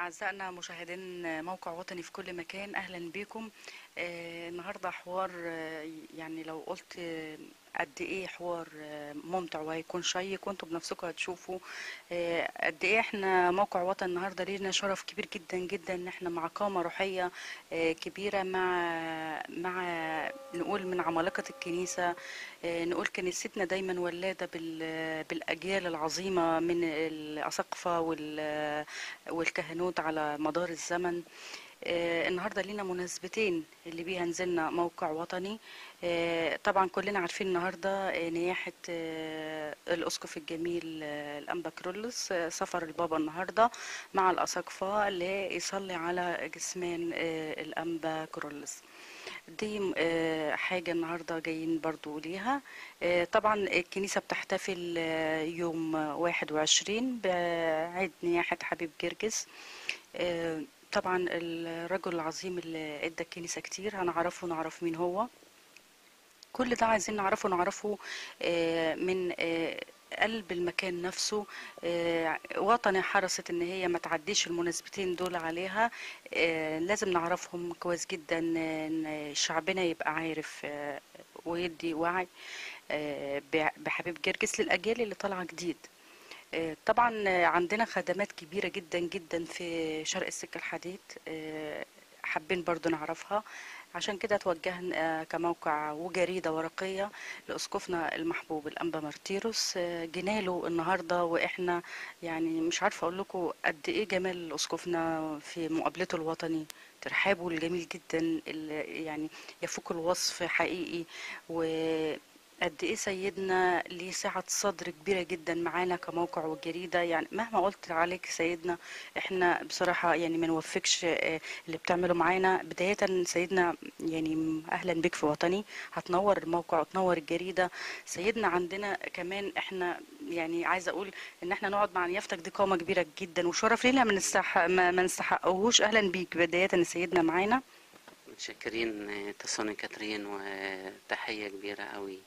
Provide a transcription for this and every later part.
أعزائنا مشاهدين موقع وطني في كل مكان أهلا بكم آه، النهاردة حوار آه، يعني لو قلت آه، قد إيه حوار آه، ممتع وهيكون شيق وانتم بنفسكم هتشوفوا آه، قد إيه احنا موقع وطن النهاردة لينا شرف كبير جدا جدا إن احنا مع قامة روحية آه، كبيرة مع مع نقول من عمالقة الكنيسة آه، نقول كنيستنا دايما ولادة بال- بالأجيال العظيمة من الأساقفة وال- والكهنوت على مدار الزمن آه، النهارده لينا مناسبتين اللي بيها نزلنا موقع وطني آه، طبعا كلنا عارفين النهارده آه، نياحه آه، الاسقف الجميل آه، الانبا كرولس آه، سفر البابا النهارده مع الاساقفه ليصلي على جسمان آه، الانبا كرولس دي آه، حاجة النهاردة جايين برضو ليها آه، طبعا الكنيسة بتحتفل آه، يوم واحد وعشرين بعيد نياحة حبيب جرجس آه، طبعا الرجل العظيم اللي ادى الكنيسة كتير هنعرفه نعرف مين هو كل ده عايزين نعرفه نعرفه آه، من آه، قلب المكان نفسه آه، وطني حرصت ان هي ما تعديش المناسبتين دول عليها آه، لازم نعرفهم كويس جدا آه، ان شعبنا يبقى عارف آه، ويدي وعي آه، بع- بحبيب جرجس للاجيال اللي طالعه جديد آه، طبعا آه، عندنا خدمات كبيرة جدا جدا في شرق السكة الحديد آه، حابين برضو نعرفها عشان كده توجهنا آه، كموقع وجريدة ورقية لأسقفنا المحبوب الأنبا مارتيروس آه، جينا له النهاردة وإحنا يعني مش عارفة أقول لكم قد إيه جمال أسقفنا في مقابلته الوطني ترحابه الجميل جدا اللي يعني يفوق الوصف حقيقي وقد ايه سيدنا ليه سعة صدر كبيرة جدا معانا كموقع وجريدة يعني مهما قلت عليك سيدنا احنا بصراحة يعني ما نوفقش آه، اللي بتعمله معانا بداية سيدنا يعني اهلا بك في وطني هتنور الموقع وتنور الجريدة سيدنا عندنا كمان احنا يعني عايزة اقول ان احنا نقعد مع نيافتك دي قامة كبيرة جدا وشرف لينا ما نستحق ما ما نستحقهوش اهلا بيك بداية ان سيدنا معانا متشكرين آه، تصوني كاترين وتحية كبيرة قوي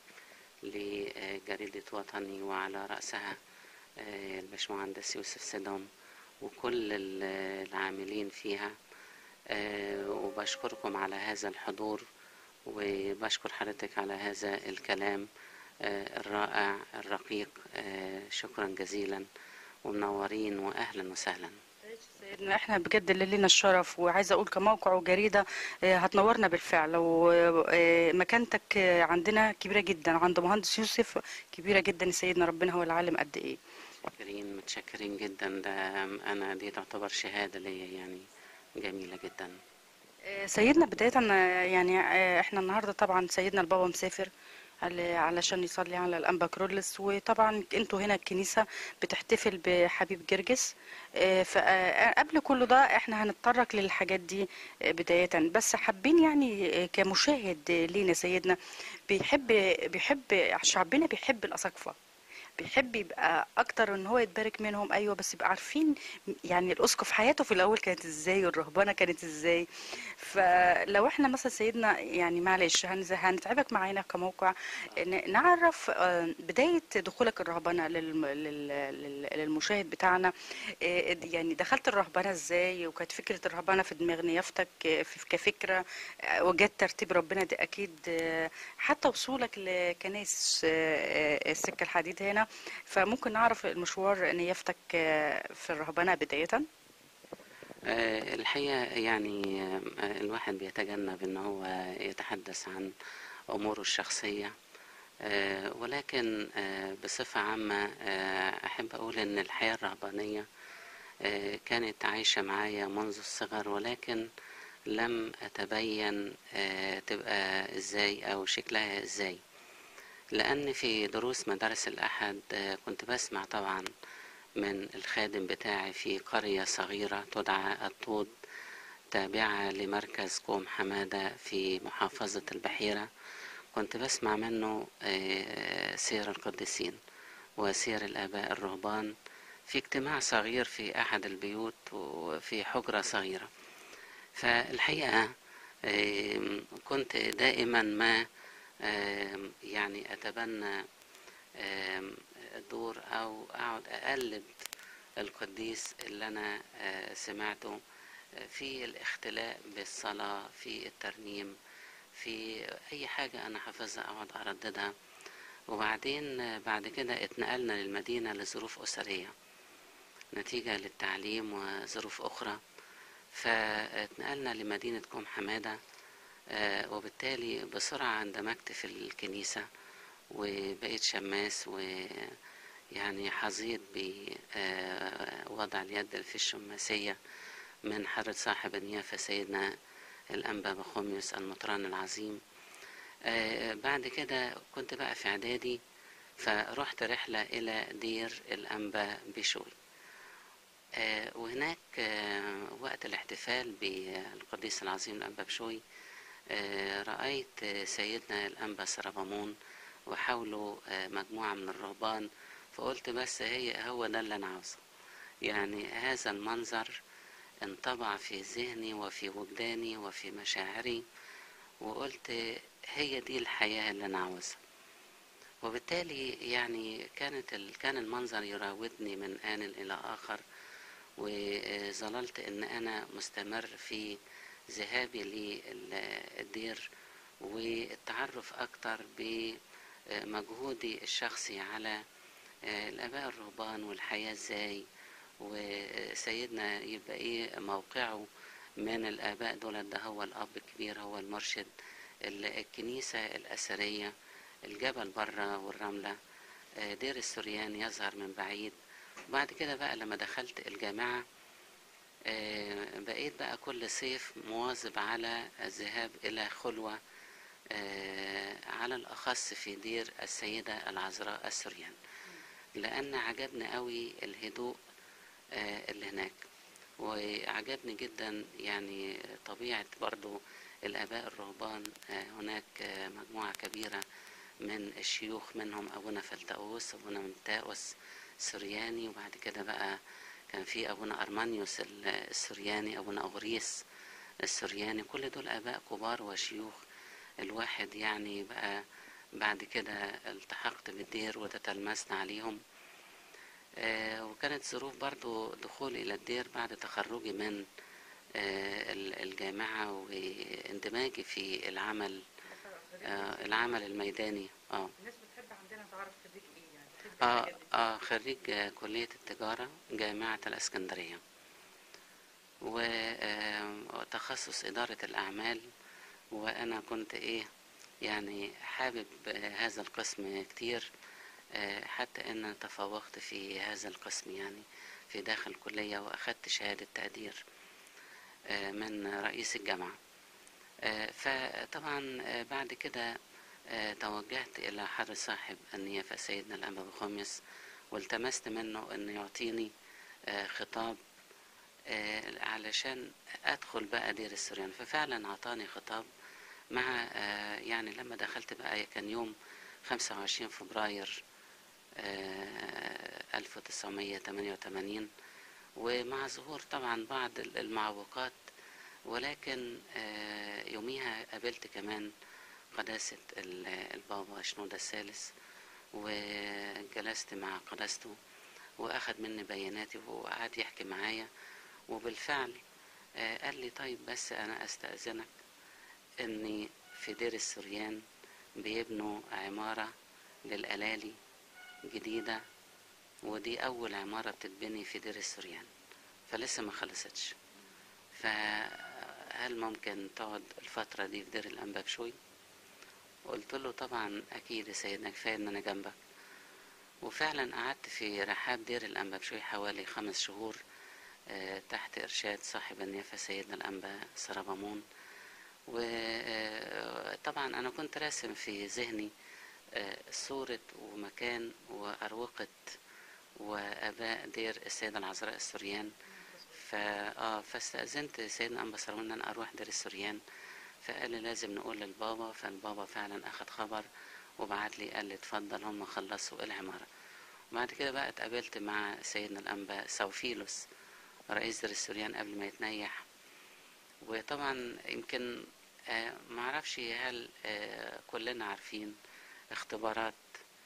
لجريدة وطني وعلى رأسها آه، الباشمهندس يوسف سدام وكل ال- العاملين فيها آه، وبشكركم على هذا الحضور وبشكر حضرتك على هذا الكلام آه، الرائع الرقيق آه، شكرا جزيلا ومنورين وأهلا وسهلا سيدنا احنا بجد اللي لنا الشرف وعايزه اقول كموقع وجريده آه، هتنورنا بالفعل ومكانتك عندنا كبيره جدا عند مهندس يوسف كبيره جدا سيدنا ربنا هو العالم قد ايه متشكرين متشكرين جدا ده أنا دي تعتبر شهادة ليا يعني جميلة جدا آه، سيدنا بدايه آه، يعني آه، احنا النهارده طبعا سيدنا البابا مسافر على- علشان يصلي على الانبا كرولس وطبعا انتوا هنا الكنيسه بتحتفل بحبيب جرجس آه، فقبل كل ده احنا هنتطرق للحاجات دي آه، بدايه بس حابين يعني آه، كمشاهد آه، لينا سيدنا بيحب بيحب شعبنا بيحب الاساقفه بيحب يبقى اكتر ان هو يتبارك منهم ايوه بس يبقى عارفين يعني الاسقف حياته في الاول كانت ازاي والرهبنه كانت ازاي فلو احنا مثلا سيدنا يعني معلش هنز- هنتعبك معانا كموقع ن- نعرف آه، بدايه دخولك الرهبنه للم- لل- لل- للمشاهد بتاعنا آه، يعني دخلت الرهبنه ازاي وكانت فكره الرهبنه في دماغ نيافتك آه، في- كفكره آه، وجدت ترتيب ربنا دي اكيد آه، حتى وصولك لكنائس آه، آه، السكه الحديد هنا فممكن نعرف المشوار نيافتك آه، في الرهبنه بدايه آه، الحقيقة يعني آه، الواحد بيتجنب ان هو يتحدث عن اموره الشخصية آه، ولكن آه، بصفة عامة آه، احب اقول ان الحياة الرهبانية آه، كانت عايشة معايا منذ الصغر ولكن لم اتبين آه، تبقى ازاي او شكلها ازاي لأن في دروس مدارس الأحد آه، كنت بسمع طبعا من الخادم بتاعي في قرية صغيرة تدعى الطود تابعة لمركز قوم حمادة في محافظة البحيرة كنت بسمع منه آه، سير القديسين وسير الآباء الرهبان في اجتماع صغير في أحد البيوت وفي حجرة صغيرة فالحقيقة آم، كنت دائما ما آم، يعني أتبنى آم، الدور أو أقعد أقلد القديس اللي أنا آه، سمعته آه، في الاختلاء بالصلاة في الترنيم في أي حاجة أنا حافظها أقعد أرددها وبعدين آه، بعد كده اتنقلنا للمدينة لظروف أسرية نتيجة للتعليم وظروف أخرى فاتنقلنا لمدينة كوم حمادة آه، وبالتالي بسرعة اندمجت في الكنيسة وبقيت شماس ويعني حظيت بوضع اليد في الشماسية من حضرة صاحب النيافة سيدنا الأنبا بخوميوس المطران العظيم آه، بعد كده كنت بقى في إعدادي فرحت رحلة إلى دير الأنبا بشوي آه، وهناك آه، وقت الاحتفال بالقديس العظيم الأنبا بشوي آه، رأيت آه، سيدنا الأنبا سربامون وحوله آه، مجموعة من الرهبان فقلت بس هي هو ده اللي أنا عاوزه يعني هذا المنظر انطبع في ذهني وفي وجداني وفي مشاعري وقلت هي دي الحياة اللي أنا عاوزها وبالتالي يعني كانت ال... كان المنظر يراودني من آن إلى آخر وظللت ان انا مستمر في ذهابي للدير والتعرف اكتر بمجهودي الشخصي على الاباء الرهبان والحياة ازاي وسيدنا يبقى ايه موقعه من الاباء دول ده هو الاب الكبير هو المرشد الكنيسة الاثرية الجبل بره والرملة دير السريان يظهر من بعيد بعد كده بقى لما دخلت الجامعة آه، بقيت بقى كل صيف مواظب على الذهاب إلى خلوة آه، على الأخص في دير السيدة العذراء السريان لأن عجبني قوي الهدوء آه، اللي هناك وعجبني جدا يعني طبيعة برضو الآباء الرهبان هناك مجموعة كبيرة من الشيوخ منهم أبونا فلتأوس أبونا منتاوس سرياني وبعد كده بقى كان في أبونا أرمانيوس السرياني أبونا أغريس السرياني كل دول آباء كبار وشيوخ الواحد يعني بقى بعد كده التحقت بالدير وتتلمسنا عليهم آه وكانت ظروف برضو دخولي إلى الدير بعد تخرجي من آه الجامعة واندماجي في العمل آه العمل الميداني اه الناس بتحب عندنا تعرف خريج ايه يعني بتحب اه الحاجات دي. اه خريج كلية التجارة جامعة الاسكندرية وتخصص إدارة الأعمال وأنا كنت إيه يعني حابب هذا القسم كتير آه، حتى أن تفوقت في هذا القسم يعني في داخل الكلية وأخدت شهادة تقدير آه، من رئيس الجامعة آه، فطبعا آه، بعد كده آه، توجهت إلى حر صاحب النيافة سيدنا الأنبا بخمس والتمست منه أن يعطيني آه، خطاب آه، علشان أدخل بقى دير السريان ففعلا أعطاني خطاب مع آه، يعني لما دخلت بقى كان يوم 25 فبراير آه، 1988 ومع ظهور طبعا بعض المعوقات ولكن آه، يوميها قابلت كمان قداسة ال- البابا شنودة الثالث وجلست مع قداسته وأخد مني بياناتي وقعد يحكي معايا وبالفعل آه، قال لي طيب بس أنا أستأذنك إني في دير السريان بيبنوا عمارة للألالي جديدة ودي أول عمارة بتتبني في دير السريان فلسه ما خلصتش فهل ممكن تقعد الفترة دي في دير الأنبا بشوي قلت له طبعا أكيد يا سيدنا كفاية إن أنا جنبك وفعلا قعدت في رحاب دير الأنبا بشوي حوالي خمس شهور آه، تحت إرشاد صاحب النيافة سيدنا الأنبا سربامون وطبعا أنا كنت راسم في ذهني آه، صورة ومكان وأروقة وآباء دير السيدة العذراء السريان فا اه فاستأذنت سيدنا أنبا سربامون إن أنا أروح دير السريان فقال لي لازم نقول للبابا فالبابا فعلا أخد خبر وبعت لي قال لي اتفضل هم خلصوا العمارة بعد كده بقى اتقابلت مع سيدنا الأنبا سوفيلوس رئيس دير السريان قبل ما يتنيح وطبعا يمكن آه، معرفش هل آه، كلنا عارفين اختبارات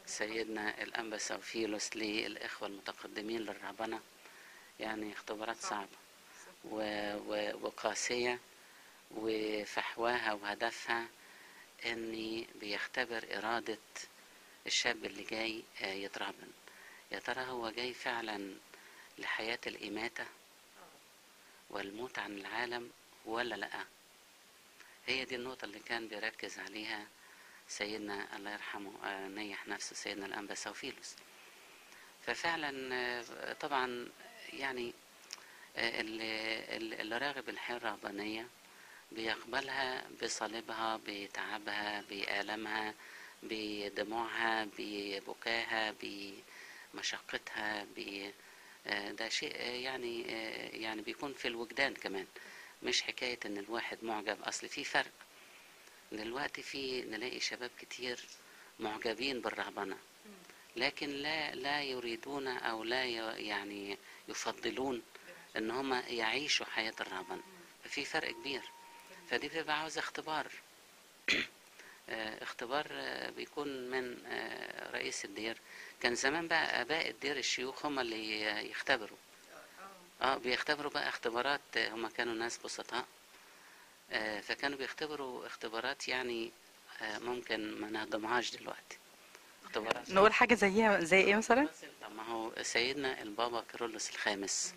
سيدنا الأنبا سوفيلوس للإخوة المتقدمين للرهبنة يعني اختبارات صعب. صعبة و- و- وقاسية وفحواها وهدفها اني بيختبر ارادة الشاب اللي جاي آه، يترهبن يا ترى هو جاي فعلا لحياة الإماتة والموت عن العالم ولا لأ هي دي النقطة اللي كان بيركز عليها سيدنا الله يرحمه آه، نيح نفسه سيدنا الأنبا سوفيلوس ففعلا آه، طبعا يعني آه، اللي, اللي اللي راغب الحياة الرهبانية بيقبلها بصليبها بتعبها بآلامها بدموعها ببكاها بمشقتها ب آه، ده شيء آه، يعني آه، يعني بيكون في الوجدان كمان مش حكاية ان الواحد معجب اصل في فرق دلوقتي في نلاقي شباب كتير معجبين بالرهبنة لكن لا لا يريدون او لا ي- يعني يفضلون ان هم يعيشوا حياة الرهبنة ففي فرق كبير فدي بتبقى عاوزة اختبار آه، اختبار آه، بيكون من آه، رئيس الدير كان زمان بقى اباء الدير الشيوخ هم اللي يختبروا اه بيختبروا بقى اختبارات آه، هم كانوا ناس بسطاء آه، فكانوا بيختبروا اختبارات يعني آه، ممكن ما نهضمهاش دلوقتي اختبارات نقول حاجة زيها زي ايه مثلا طب ما هو سيدنا البابا كيرلس الخامس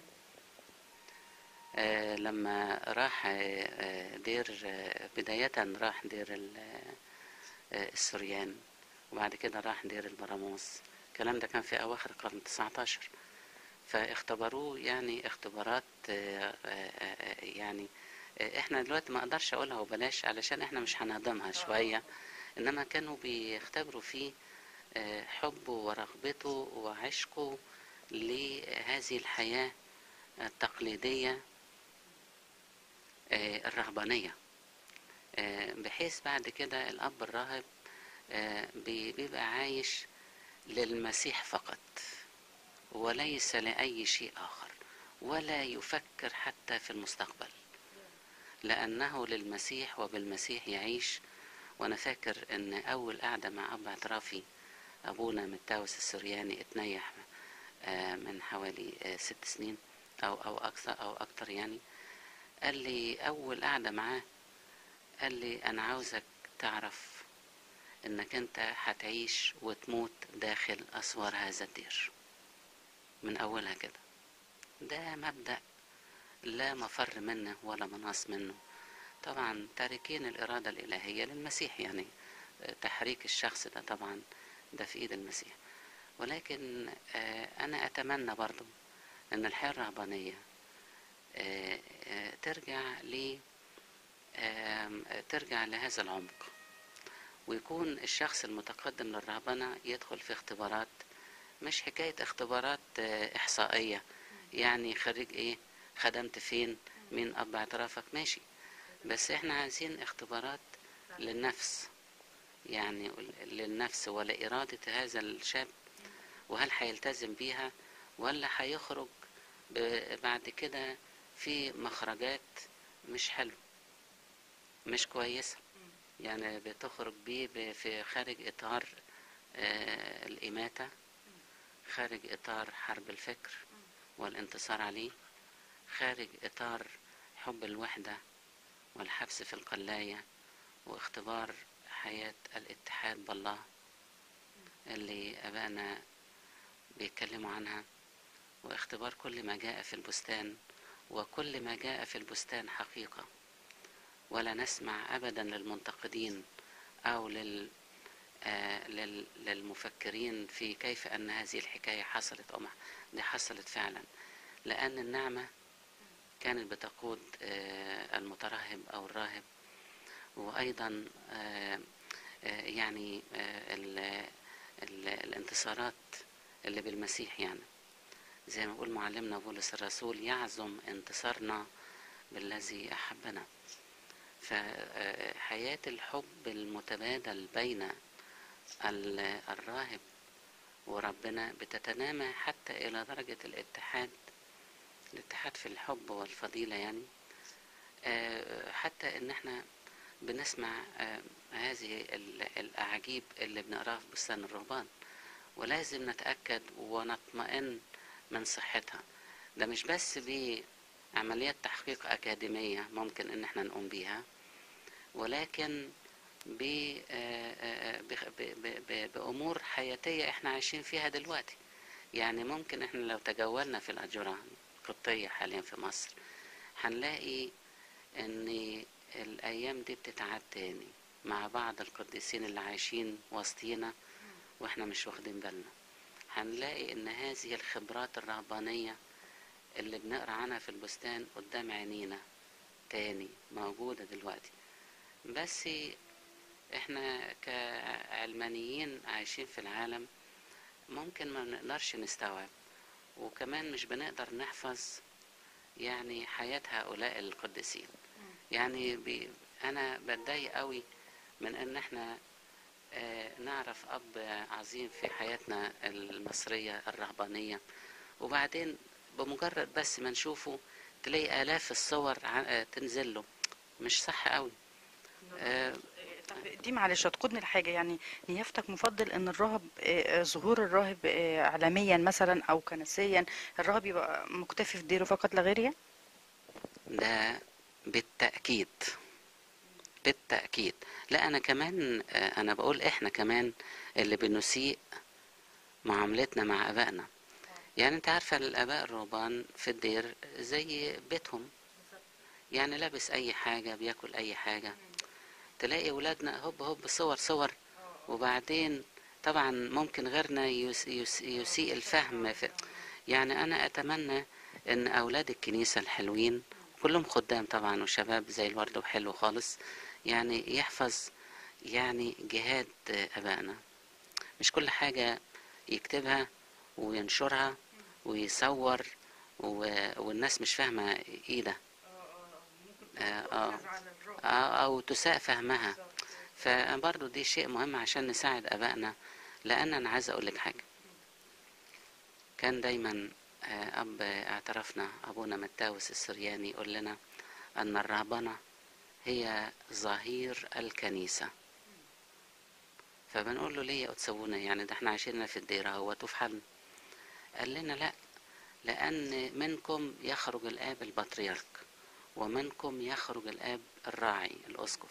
آه لما راح آه، آه، دير آه، بداية راح دير ال- آه، السوريان وبعد كده راح دير البراموس الكلام ده كان في أواخر القرن التسعتاشر فاختبروه يعني اختبارات آه، آه، آه، يعني آه، احنا دلوقتي ما اقدرش اقولها وبلاش علشان احنا مش هنهضمها شوية انما كانوا بيختبروا فيه آه، حبه ورغبته وعشقه لهذه الحياة التقليدية آه، الرهبانية آه، بحيث بعد كده الأب الراهب آه، بي- بيبقى عايش للمسيح فقط وليس لأي شيء آخر ولا يفكر حتى في المستقبل لأنه للمسيح وبالمسيح يعيش وأنا فاكر إن أول قعدة مع أب اعترافي أبونا متاوس السرياني اتنيح آه، من حوالي آه، ست سنين أو أو أكثر أو أكتر يعني قال لي أول قعدة معاه قال لي أنا عاوزك تعرف إنك أنت هتعيش وتموت داخل أسوار هذا الدير من أولها كده ده مبدأ لا مفر منه ولا مناص منه طبعا تاركين الإرادة الإلهية للمسيح يعني آه، تحريك الشخص ده طبعا ده في إيد المسيح ولكن آه، أنا أتمنى برضو أن الحياة الرهبانية آه، آه، ترجع ل آم، ترجع لهذا العمق ويكون الشخص المتقدم للرهبنة يدخل في اختبارات مش حكاية اختبارات آه، إحصائية يعني خريج إيه خدمت فين مين أب اعترافك ماشي بس إحنا عايزين اختبارات للنفس يعني للنفس ولإرادة هذا الشاب وهل هيلتزم بيها ولا هيخرج ب- بعد كده في مخرجات مش حلو مش كويسة يعني بتخرج بيه ب- في خارج إطار آه، الإماتة خارج إطار حرب الفكر والانتصار عليه خارج إطار حب الوحدة والحبس في القلاية واختبار حياة الاتحاد بالله اللي أبائنا بيتكلموا عنها واختبار كل ما جاء في البستان وكل ما جاء في البستان حقيقة ولا نسمع أبدا للمنتقدين أو لل آه، لل- للمفكرين في كيف أن هذه الحكاية حصلت أو ما دي حصلت فعلا لأن النعمة كانت بتقود آه، المترهب أو الراهب وأيضا آه، آه، يعني آه، ال- ال- الانتصارات اللي بالمسيح يعني زي ما يقول معلمنا بولس الرسول يعظم انتصارنا بالذي أحبنا فحياة الحب المتبادل بين ال- الراهب وربنا بتتنامى حتى إلى درجة الاتحاد الاتحاد في الحب والفضيلة يعني آه، حتى إن احنا بنسمع آه، هذه ال- الأعاجيب اللي بنقراها في بستان الرهبان ولازم نتأكد ونطمئن من صحتها ده مش بس بعمليات تحقيق أكاديمية ممكن إن احنا نقوم بيها ولكن ب- آه، آه، بخ- ب- ب- ب- بأمور حياتية احنا عايشين فيها دلوقتي يعني ممكن احنا لو تجولنا في الأجرة القبطية حاليا في مصر هنلاقي ان الأيام دي بتتعاد تاني مع بعض القديسين اللي عايشين وسطينا واحنا مش واخدين بالنا هنلاقي ان هذه الخبرات الرهبانية اللي بنقرا عنها في البستان قدام عينينا تاني موجودة دلوقتي بس احنا كعلمانيين عايشين في العالم ممكن ما نقدرش نستوعب وكمان مش بنقدر نحفظ يعني حياة هؤلاء القديسين يعني بي أنا بتضايق قوي من إن إحنا آه، نعرف أب عظيم في حياتنا المصرية الرهبانية وبعدين بمجرد بس ما نشوفه تلاقي آلاف الصور ع- آه، تنزل له مش صح قوي آه، طب دي معلش هتقودني لحاجة يعني نيافتك مفضل ان الراهب آه، آه، ظهور الراهب آه، اعلاميا مثلا او كنسيا الراهب يبقى مكتفي في ديره فقط لا غير يعني؟ ده بالتأكيد بالتأكيد لا أنا كمان آه، أنا بقول إحنا كمان اللي بنسيء معاملتنا مع أبائنا يعني أنت عارفة الآباء الرهبان في الدير زي بيتهم يعني لابس أي حاجة بياكل أي حاجة تلاقي ولادنا هوب هوب صور صور وبعدين طبعا ممكن غيرنا يس يس يسيء الفهم في يعني أنا أتمنى إن أولاد الكنيسة الحلوين كلهم خدام طبعا وشباب زي الورد وحلو خالص يعني يحفظ يعني جهاد أبائنا مش كل حاجة يكتبها وينشرها ويصور و... والناس مش فاهمة ايه ده آه آه آه أو تساء فهمها فبرضه دي شيء مهم عشان نساعد أبائنا لأن أنا عايز أقول لك حاجة كان دايما آه، أب اعترفنا أبونا متاوس السرياني يقول لنا أن الرهبنة هي ظهير الكنيسة فبنقول له ليه يا قدسونا يعني ده احنا عايشين في الديرة هو في حالنا قال لنا لا لأن منكم يخرج الآب البطريرك ومنكم يخرج الآب الراعي الأسقف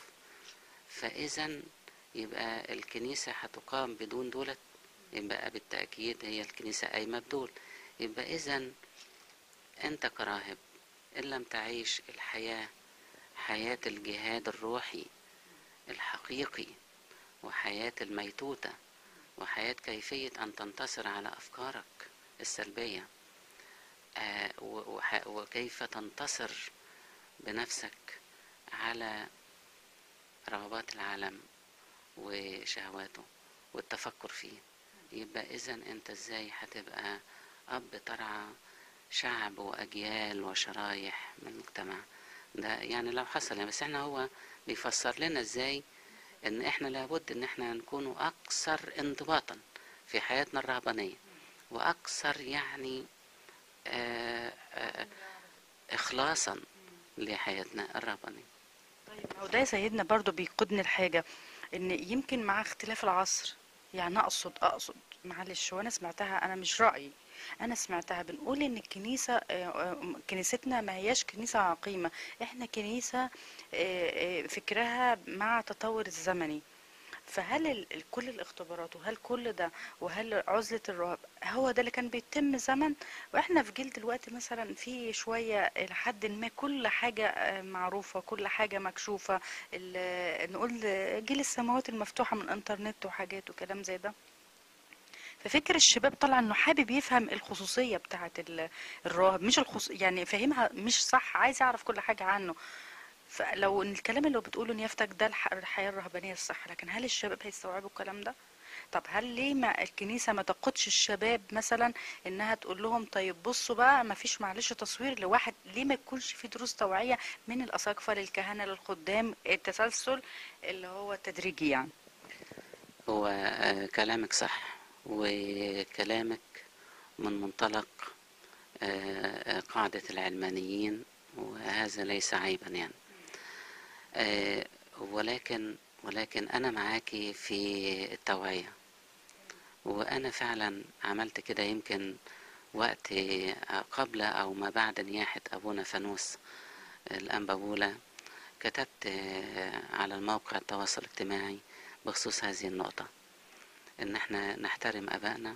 فإذا يبقى الكنيسة هتقام بدون دولت يبقى بالتأكيد هي الكنيسة قايمة بدول يبقى إذا أنت كراهب إن لم تعيش الحياة حياة الجهاد الروحي الحقيقي وحياة الميتوتة وحياة كيفية أن تنتصر على أفكارك السلبية آه، و- وح- وكيف تنتصر بنفسك على رغبات العالم وشهواته والتفكر فيه يبقى إذا أنت إزاي هتبقى أب ترعى شعب وأجيال وشرايح من المجتمع ده يعني لو حصل يعني بس احنا هو بيفسر لنا ازاي ان احنا لابد ان احنا نكون اكثر انضباطا في حياتنا الرهبانية واكثر يعني آه آه اخلاصا لحياتنا الرهبانية طيب ما هو ده يا سيدنا برضو بيقودني لحاجة ان يمكن مع اختلاف العصر يعني اقصد اقصد معلش وانا سمعتها انا مش رأيي انا سمعتها بنقول ان الكنيسة آه، آه، كنيستنا ما هياش كنيسة عقيمة احنا كنيسة آه، آه، فكرها مع تطور الزمني فهل ال- ال- كل الاختبارات وهل كل ده وهل عزلة الرهب هو ده اللي كان بيتم زمن واحنا في جيل دلوقتي مثلا في شوية لحد ما كل حاجة آه، معروفة كل حاجة مكشوفة ال- نقول جيل السماوات المفتوحة من انترنت وحاجات وكلام زي ده ففكر الشباب طلع انه حابب يفهم الخصوصية بتاعت ال- الراهب مش الخص... يعني فاهمها مش صح عايز يعرف كل حاجة عنه فلو ان الكلام اللي بتقوله نيافتك ده الح- الحياة الرهبانية الصح لكن هل الشباب هيستوعبوا الكلام ده طب هل ليه ما الكنيسة ما تقودش الشباب مثلا انها تقول لهم طيب بصوا بقى ما فيش معلش تصوير لواحد ليه ما يكونش في دروس توعية من الاساقفة للكهنة للخدام التسلسل اللي هو التدريجي يعني هو آه، كلامك صح وكلامك من منطلق آه، آه، قاعدة العلمانيين وهذا ليس عيبا يعني آه، ولكن ولكن أنا معاكي في التوعية وأنا فعلا عملت كده يمكن وقت قبل أو ما بعد نياحة أبونا فانوس الأنبابولة كتبت على الموقع التواصل الاجتماعي بخصوص هذه النقطة إن احنا نحترم أبائنا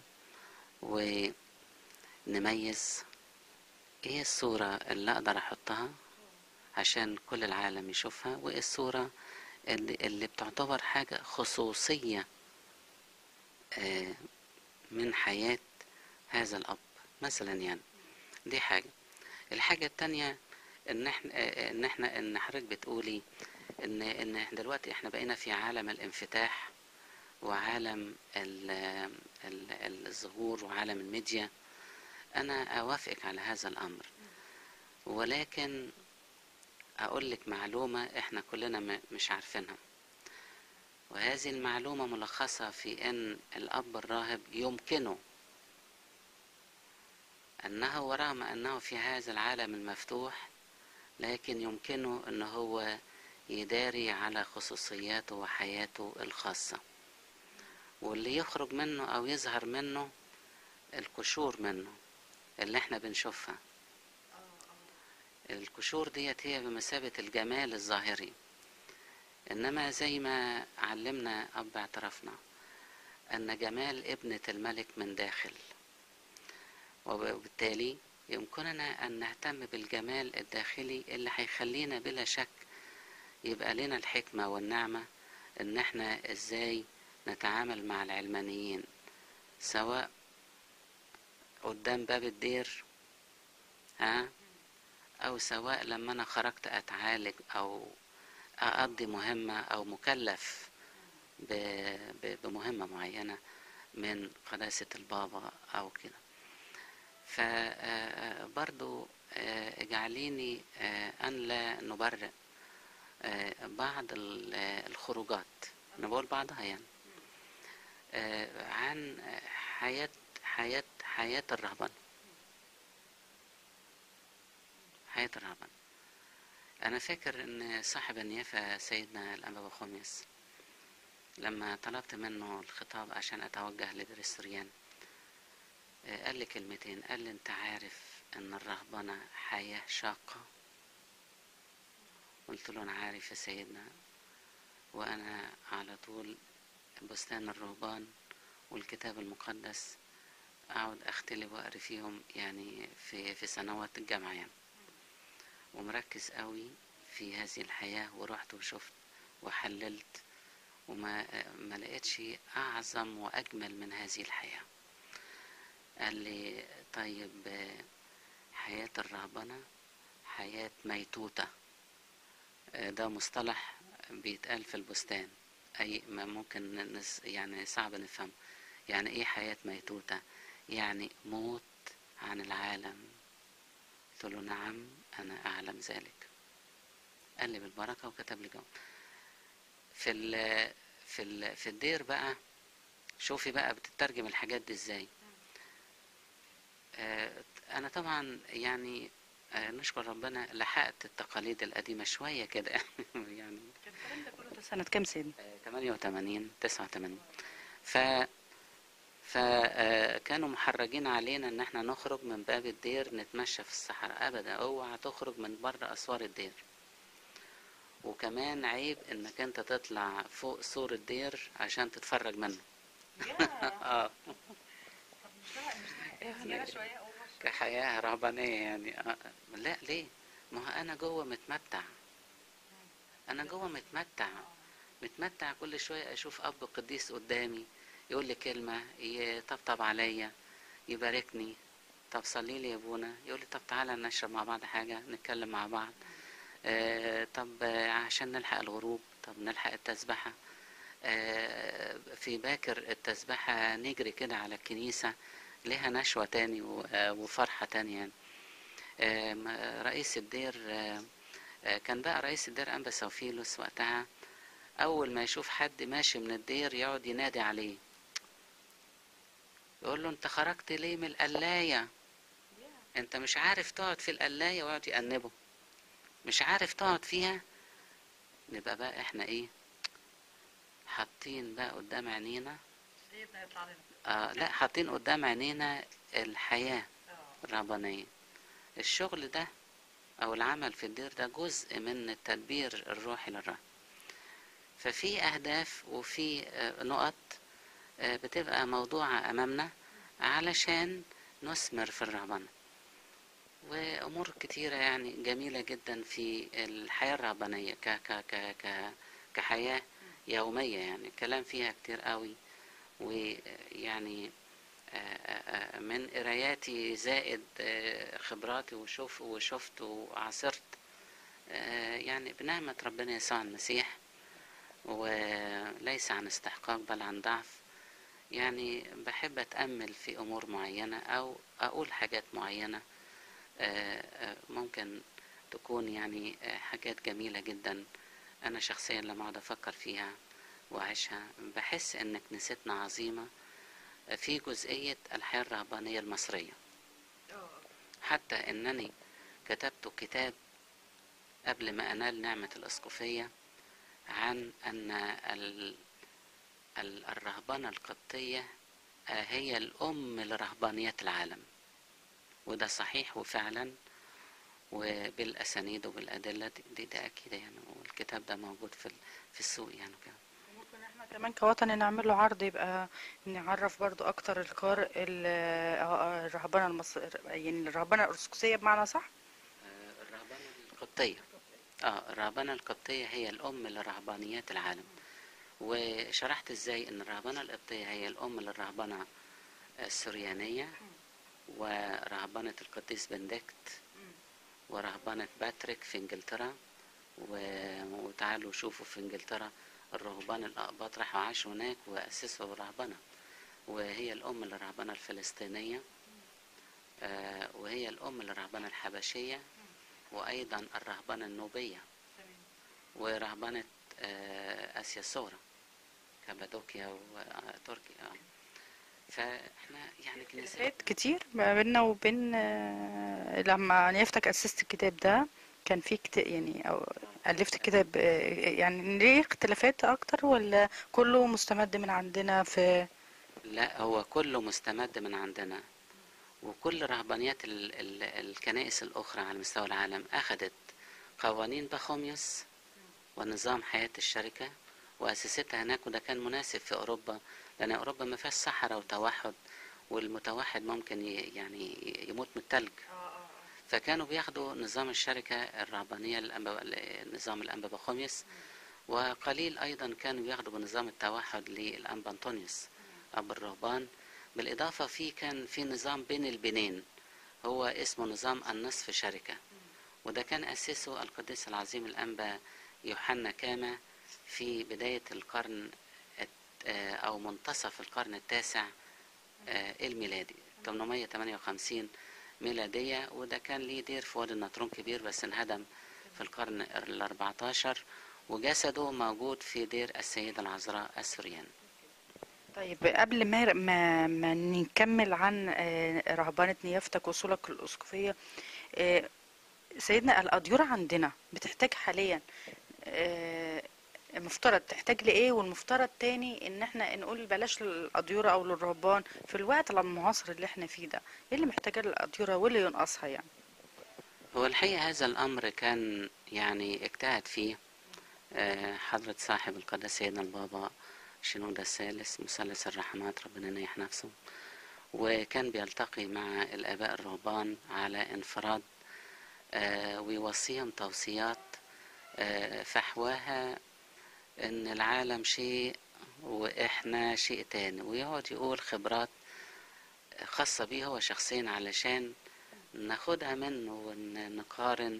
ونميز ايه الصورة اللي أقدر أحطها عشان كل العالم يشوفها وايه الصورة اللي, اللي بتعتبر حاجة خصوصية من حياة هذا الأب مثلا يعني دي حاجة الحاجة التانية ان احنا ان احنا ان حضرتك بتقولي ان ان دلوقتي احنا بقينا في عالم الانفتاح وعالم ال ال الظهور وعالم الميديا انا اوافقك على هذا الامر ولكن اقول لك معلومة احنا كلنا مش عارفينها وهذه المعلومة ملخصة في ان الاب الراهب يمكنه انه ورغم انه في هذا العالم المفتوح لكن يمكنه ان هو يداري على خصوصياته وحياته الخاصة واللي يخرج منه او يظهر منه القشور منه اللي احنا بنشوفها القشور ديت هي بمثابة الجمال الظاهري انما زي ما علمنا اب اعترافنا ان جمال ابنة الملك من داخل وبالتالي يمكننا ان نهتم بالجمال الداخلي اللي هيخلينا بلا شك يبقى لنا الحكمة والنعمة ان احنا ازاي نتعامل مع العلمانيين سواء قدام باب الدير ها او سواء لما انا خرجت اتعالج او اقضي مهمة او مكلف بمهمة معينة من قداسة البابا او كده فبرضو اجعليني ان لا نبرئ بعض الخروجات انا بقول بعضها يعني عن حياة حياة حياة الرهبنة حياة الرهبنة أنا فاكر إن صاحب النيافة سيدنا الأنبا خميس لما طلبت منه الخطاب عشان أتوجه لدرستريان قال لي كلمتين قال لي أنت عارف إن الرهبنة حياة شاقة قلت له أنا عارف يا سيدنا وأنا على طول بستان الرهبان والكتاب المقدس أقعد أختلي وأقري فيهم يعني في في سنوات الجامعة يعني ومركز قوي في هذه الحياة ورحت وشفت وحللت وما ما لقيتش أعظم وأجمل من هذه الحياة قال لي طيب حياة الرهبنة حياة ميتوتة ده مصطلح بيتقال في البستان أي ما ممكن نس يعني صعب نفهم يعني إيه حياة ميتوتة يعني موت عن العالم قلت له نعم أنا أعلم ذلك قال لي بالبركة وكتب لي جواب في ال في ال في الدير بقى شوفي بقى بتترجم الحاجات دي ازاي آه انا طبعا يعني آه نشكر ربنا لحقت التقاليد القديمة شوية كده يعني كان الكلام ده كله سنة كام سنة؟ آه 88 89 ف فكانوا محرجين علينا ان احنا نخرج من باب الدير نتمشى في الصحراء ابدا اوعى تخرج من بره اسوار الدير وكمان عيب انك انت تطلع فوق سور الدير عشان تتفرج منه اه كحياة رهبانية يعني آه. لا ليه ما هو انا جوه متمتع انا جوه متمتع متمتع كل شوية اشوف اب قديس قدامي يقول لي كلمة يطبطب عليا يباركني طب صلي لي يا ابونا يقول لي طب تعالى نشرب مع بعض حاجة نتكلم مع بعض آه طب آه عشان نلحق الغروب طب نلحق التسبحة آه في باكر التسبحة نجري كده على الكنيسة ليها نشوة تاني وفرحة تانية يعني رئيس الدير كان بقى رئيس الدير أنبا سوفيلوس وقتها أول ما يشوف حد ماشي من الدير يقعد ينادي عليه يقول له انت خرجت ليه من القلاية انت مش عارف تقعد في القلاية ويقعد يأنبه مش عارف تقعد فيها نبقى بقى احنا ايه حاطين بقى قدام عينينا سيدنا يطلع لنا آه لا حاطين قدام عينينا الحياة الرهبانية الشغل ده أو العمل في الدير ده جزء من التدبير الروحي للرهب ففي أهداف وفي آه، نقط آه، بتبقى موضوعة أمامنا علشان نثمر في الرهبنة وأمور كتيرة يعني جميلة جدا في الحياة الرهبانية ك ك ك ك كحياة يومية يعني الكلام فيها كتير قوي ويعني آه، آه، آه، من قراياتي زائد آه، خبراتي وشوف وشفت وعاصرت آه، يعني بنعمة ربنا يسوع المسيح وليس عن استحقاق بل عن ضعف يعني بحب أتأمل في أمور معينة أو أقول حاجات معينة آه، آه، ممكن تكون يعني آه، حاجات جميلة جدا أنا شخصيا لما أقعد أفكر فيها وأعيشها بحس إن كنيستنا عظيمة في جزئية الحياة الرهبانية المصرية حتى إنني كتبت كتاب قبل ما أنال نعمة الأسقفية عن أن ال- ال- الرهبنة القبطية آه، هي الأم لرهبانية العالم وده صحيح وفعلا وبالأسانيد وبالأدلة دي, دي, ده أكيد يعني والكتاب ده موجود في ال- في السوق يعني كده ممكن احنا كمان كوطني نعمل له عرض يبقى نعرف برضو اكتر القارئ ال- آه، آه، الرهبنه المصر يعني الرهبنه الارثوذكسيه بمعنى صح آه، الرهبنة القبطية اه الرهبنة القبطية هي الأم لرهبانيات العالم وشرحت ازاي ان الرهبنة القبطية هي الأم للرهبنة السريانية ورهبنة القديس بندكت ورهبنة باتريك في انجلترا و- وتعالوا شوفوا في انجلترا الرهبان الأقباط راحوا عاشوا هناك وأسسوا رهبنة وهي الأم للرهبنة الفلسطينية آه، وهي الأم للرهبنة الحبشية وأيضا الرهبنة النوبية ورهبنة آه، آسيا الصغرى كابادوكيا وتركيا فاحنا يعني كنيسة اختلافات كتير ما بيننا وبين آه، لما نيفتك أسست الكتاب ده كان في كتاب يعني أو ألفت الكتاب آه، يعني ليه اختلافات أكتر ولا كله مستمد من عندنا في لا هو كله مستمد من عندنا وكل رهبانيات ال ال الكنائس الأخرى على مستوى العالم أخذت قوانين بخوميوس ونظام حياة الشركة وأسستها هناك وده كان مناسب في أوروبا لأن أوروبا ما فيهاش صحراء وتوحد والمتوحد ممكن ي- يعني يموت من التلج فكانوا بياخدوا نظام الشركة الرهبانية الأنبا- نظام الأنبا بخوميوس وقليل أيضا كانوا بياخدوا بنظام التوحد للأنبا أنطونيوس أب الرهبان بالإضافة في كان في نظام بين البنين هو اسمه نظام النصف شركة وده كان أسسه القديس العظيم الأنبا يوحنا كاما في بداية القرن الت- آه، أو منتصف القرن التاسع آه، الميلادي 858 ميلادية وده كان ليه دير في وادي النطرون كبير بس انهدم في القرن ال 14 وجسده موجود في دير السيدة العذراء السوريان طيب قبل ما ما, ما نكمل عن آه، رهبنة نيافتك وصولك الأسقفية آه، سيدنا الأديرة عندنا بتحتاج حاليا آه، المفترض تحتاج لإيه والمفترض تاني إن احنا نقول بلاش للأديرة أو للرهبان في الوقت المعاصر اللي احنا فيه ده إيه اللي محتاجاه للأديرة واللي ينقصها يعني هو الحقيقة هذا الأمر كان يعني اجتهد فيه آه، حضرة صاحب القداسة سيدنا البابا شنودة الثالث مثلث الرحمات ربنا ينيح نفسه وكان بيلتقي مع الآباء الرهبان على انفراد آه، ويوصيهم توصيات آه، فحواها إن العالم شيء وإحنا شيء تاني ويقعد يقول خبرات خاصة بيه هو شخصيا علشان ناخدها منه ونقارن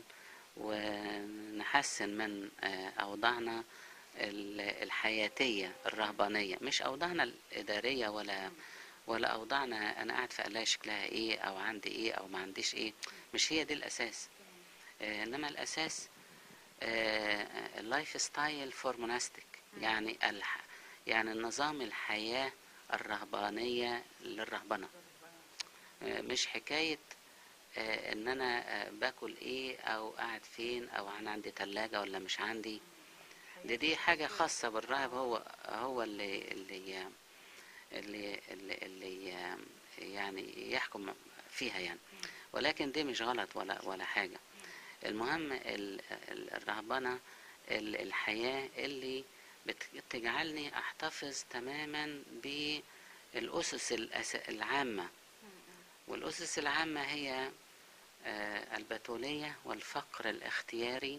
ونحسن من آه، أوضاعنا ال- الحياتية الرهبانية مش أوضاعنا الإدارية ولا ولا أوضاعنا أنا قاعد في قلاية شكلها إيه أو عندي إيه أو ما عنديش إيه مش هي دي الأساس آه، إنما الأساس اللايف ستايل فور موناستيك يعني الح... يعني نظام الحياة الرهبانية للرهبنة آه، مش حكاية آه، ان انا آه، باكل ايه او قاعد فين او انا عندي تلاجة ولا مش عندي دي دي حاجة خاصة بالراهب هو هو اللي اللي اللي اللي, اللي آم، يعني يحكم فيها يعني ولكن دي مش غلط ولا ولا حاجة المهم ال- ال- الرهبنة ال- الحياة اللي بت- بتجعلني أحتفظ تماما بالأسس الأس- العامة والأسس العامة هي آه، البتولية والفقر الاختياري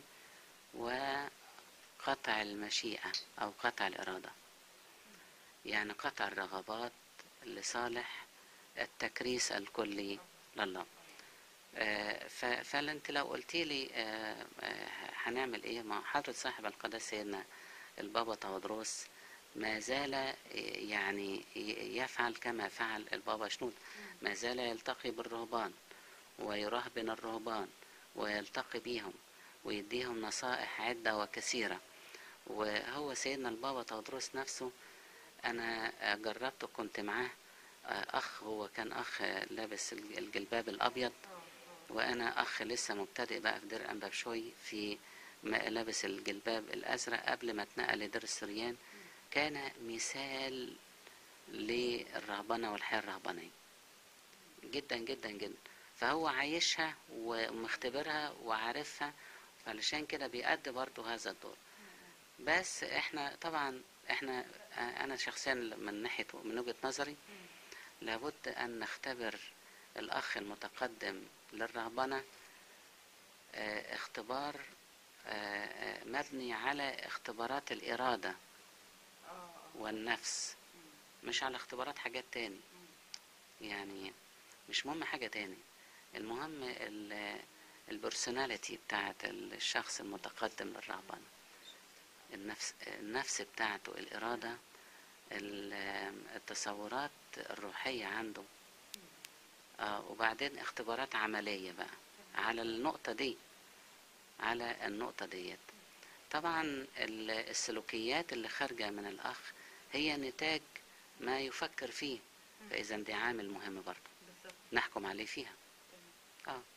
وقطع المشيئة أو قطع الإرادة يعني قطع الرغبات لصالح التكريس الكلي لله آه، ف- فانت لو قلت لي آه، آه، هنعمل ايه مع حضرة صاحب القداسة سيدنا البابا تودروس ما زال يعني يفعل كما فعل البابا شنود ما زال يلتقي بالرهبان ويرهبن الرهبان ويلتقي بيهم ويديهم نصائح عدة وكثيرة وهو سيدنا البابا تودروس نفسه أنا جربته كنت معاه أخ هو كان أخ لابس الجلباب الأبيض وأنا أخ لسه مبتدئ بقى في دير أنبابشوي في ما- لابس الجلباب الأزرق قبل ما اتنقل لدير السريان كان مثال للرهبنة والحياة الرهبانية جدا جدا جدا فهو عايشها ومختبرها وعارفها فعلشان كده بيأدي برضه هذا الدور بس احنا طبعا احنا انا شخصيا من ناحيه من وجهه نظري لابد ان نختبر الاخ المتقدم للرهبنه اه، اختبار اه، اه، مبني على اختبارات الاراده والنفس مش على اختبارات حاجات تاني يعني مش مهم حاجة تاني المهم ال- البرسوناليتي بتاعت الشخص المتقدم للرهبنة النفس النفس بتاعته الإرادة ال- التصورات الروحية عنده آه وبعدين اختبارات عملية بقى على النقطة دي على النقطة ديت طبعا ال- السلوكيات اللي خارجة من الأخ هي نتاج ما يفكر فيه فإذا دي عامل مهم برضه بالظبط نحكم عليه فيها اه